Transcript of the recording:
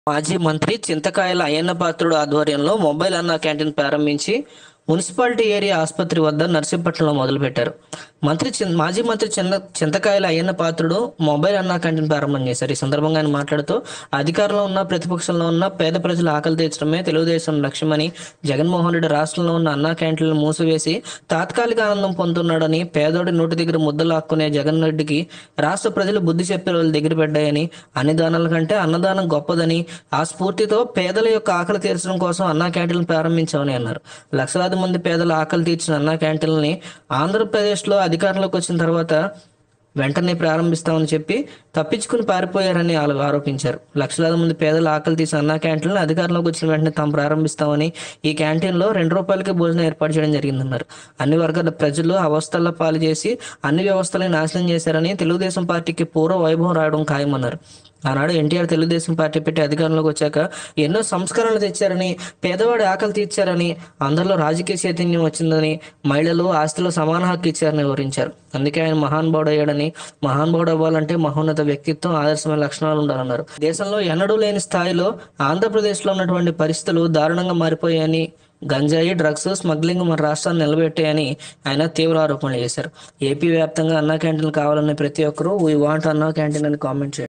మాజీ మంత్రి చింతకాయల అయ్యన్న పాత్రుడు ఆధ్వర్యంలో మొబైల్ అన్న క్యాంటీన్ ప్రారంభించి మున్సిపాలిటీ ఏరియా ఆసుపత్రి వద్ద నర్సీపట్నంలో మొదలుపెట్టారు మంత్రి చిన్- మాజీ మంత్రి చింత చింతకాయల అయ్యన్న పాత్రుడు మొబైల్ అన్న క్యాంటీన్ ప్రారంభం చేశారు ఈ సందర్భంగా ఆయన మాట్లాడుతూ అధికారంలో ఉన్న ప్రతిపక్షంలో ఉన్న పేద ప్రజల ఆకలి తీర్చడమే తెలుగుదేశం లక్ష్యమని జగన్మోహన్ రెడ్డి రాష్ట్రంలో ఉన్న అన్నా క్యాంటీన్లు మూసివేసి తాత్కాలిక ఆనందం పొందుతున్నాడని పేదోడి నోటి దగ్గర ముద్ద లాక్కునే జగన్ రెడ్డికి రాష్ట్ర ప్రజలు బుద్ధి చెప్పే రోజులు దగ్గర పడ్డాయని అన్ని దానాల కంటే అన్నదానం గొప్పదని ఆ స్ఫూర్తితో పేదల యొక్క ఆకలి తీర్చడం కోసం అన్నా క్యాంటీన్లు ప్రారంభించామని అన్నారు లక్షలాది మంది పేదల ఆకలి తీర్చిన అన్నా క్యాంటీన్లని ఆంధ్రప్రదేశ్లో అధికారంలోకి వచ్చిన తర్వాత వెంటనే ప్రారంభిస్తామని చెప్పి తప్పించుకుని పారిపోయారని ఆలో- ఆరోపించారు లక్షలాది మంది పేదల ఆకలి తీసిన అన్నా క్యాంటీన్లు అధికారంలోకి వచ్చిన వెంటనే తాము ప్రారంభిస్తామని ఈ క్యాంటీన్లో రెండు రూపాయలకి భోజనం ఏర్పాటు చేయడం జరిగిందన్నారు అన్ని వర్గాల ప్రజలు అవస్థల్లో పాలు చేసి అన్ని వ్యవస్థలను నాశనం చేశారని తెలుగుదేశం పార్టీకి పూర్వ వైభవం రావడం ఖాయమన్నారు ఆనాడు ఎన్టీఆర్ తెలుగుదేశం పార్టీ పెట్టి అధికారంలోకి వచ్చాక ఎన్నో సంస్కరణలు తెచ్చారని పేదవాడి ఆకలి తీర్చారని అందరిలో రాజకీయ చైతన్యం వచ్చిందని మహిళలు ఆస్తిలో సమాన హక్కు ఇచ్చారని వివరించారు అందుకే ఆయన మహానుభావుడు అయ్యాడని మహానుభావుడు అవ్వాలంటే మహోన్నత వ్యక్తిత్వం ఆదర్శమైన లక్షణాలు ఉండాలన్నారు దేశంలో ఎన్నడూ లేని స్థాయిలో ఆంధ్రప్రదేశ్లో ఉన్నటువంటి పరిస్థితులు దారుణంగా మారిపోయాయని గంజాయి డ్రగ్స్ స్మగ్లింగ్ మన రాష్ట్రాన్ని నిలబెట్టాయని ఆయన తీవ్ర ఆరోపణలు చేశారు ఏపీ వ్యాప్తంగా అన్నా క్యాంటీన్లు కావాలనే ప్రతి ఒక్కరూ వీ వాంట్ అన్నా క్యాంటీన్ అని కామెంట్ చేయండి